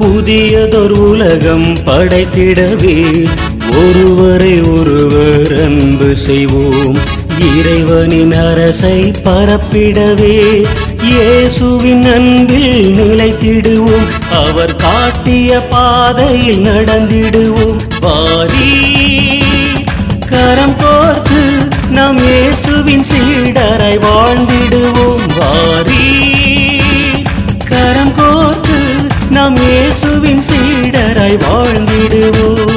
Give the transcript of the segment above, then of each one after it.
புதியதொரு உலகம் படைத்திடவே ஒருவரை ஒருவர் அன்பு செய்வோம் இறைவனின் அரசை பரப்பிடவே இயேசுவின் அன்பில் நிலைத்திடுவோம் அவர் காட்டிய பாதையில் நடந்திடுவோம் வாரி கரம் கோர்த்து நாம் இயேசுவின் சீடரை வாழ்ந்திடுவோம் வாரி கரம் கோர்த்து நாம் இயேசுவின் சீடரை வாழ்ந்திடுவோம்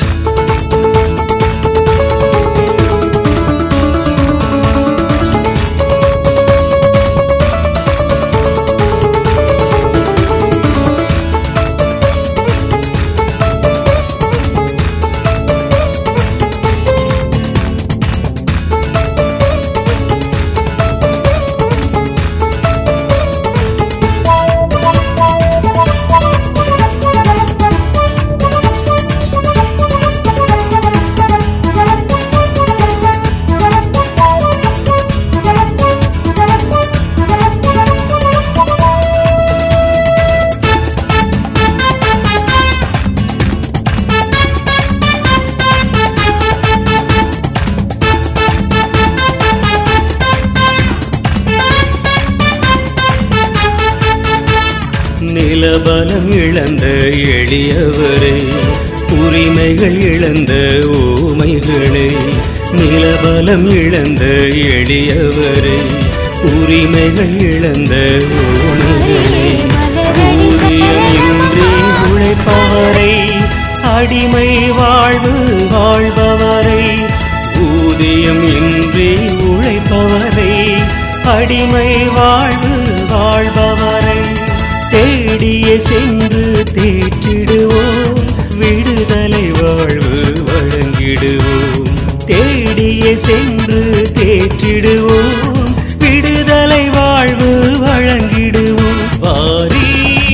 நிலபலம் இழந்த எளியவரே உரிமைகள் இழந்த ஊமைகளே நிலபலம் இழந்த எளியவரே உரிமைகள் இழந்த ஊமைகளே ஊதியமின்றி உழைப்பவரை அடிமை வாழ்வு வாழ்பவரை ஊதியம் இன்றி உழைப்பவரை அடிமை வாழ்வு வாழ்பவரை தேடிய சென்று தேற்றிடுவோம் விடுதலை வாழ்வு வழங்கிடுவோம் தேடிய சென்று தேற்றிடுவோம் விடுதலை வாழ்வு வழங்கிடுவோம் வாரி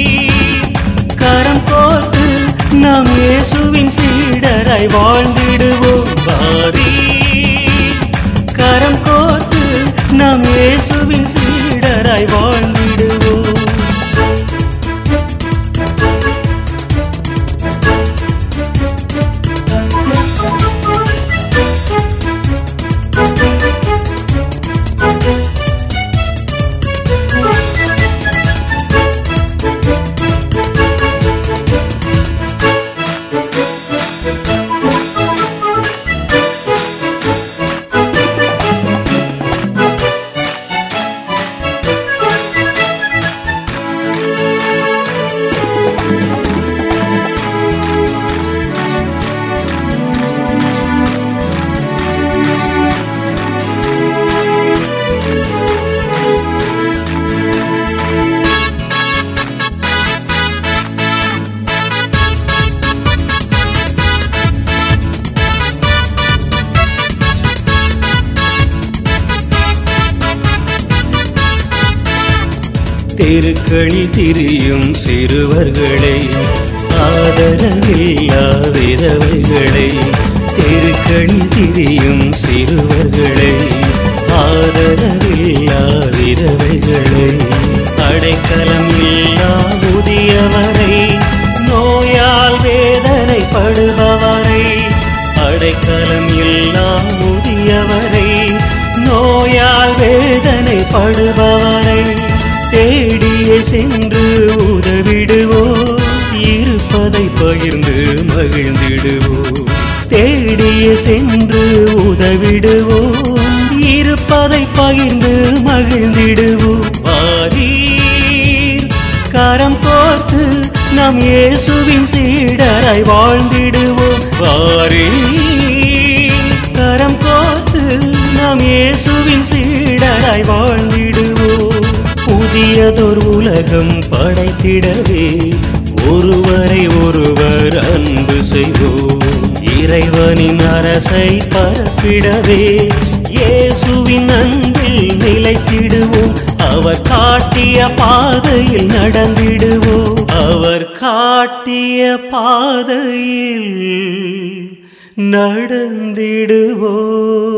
கரம் கோர்த்து நாம் இயேசுவின் சீடராய் வாழ்ந்திடுவோம் வாரி கரம் கோர்த்து நாம் இயேசுவின் சீடராய் வாழ்ந்திடுவோம் தெருக்களில் திரியும் சிறுவர்களை ஆதரவில்லா விதவைகளை தெருக்களில் திரியும் சிறுவர்களை ஆதரவில்லா விதவைகளை அடைக்கலம் இல்லா முதியவரை நோயால் வேதனைப்படுபவரை அடைக்கலம் இல்லா முதியவரை நோயால் வேதனைப்படுபவரை தேடிய சென்று உதவிடுவோம் இருப்பதை பகிர்ந்து மகிழ்ந்திடுவோம் தேடிய சென்று உதவிடுவோம் இருப்பதை பகிர்ந்து மகிழ்ந்திடுவோம் வாரீர் கரம் கோர்த்து நாம் இயேசுவின் சீடராய் வாழ்ந்திடுவோம் வாரீர் கரம் கோர்த்து நாம் இயேசுவின் சீடராய் வாழ்ந்திடுவோம் புதியதொரு உலகம் படைத்திடவே ஒருவரை ஒருவர் அன்பு செய்வோம் இறைவனின் அரசை பரப்பிடவே இயேசுவின் அன்பில் நிலைத்திடுவோம் அவர் காட்டிய பாதையில் நடந்திடுவோம் அவர் காட்டிய பாதையில் நடந்திடுவோம்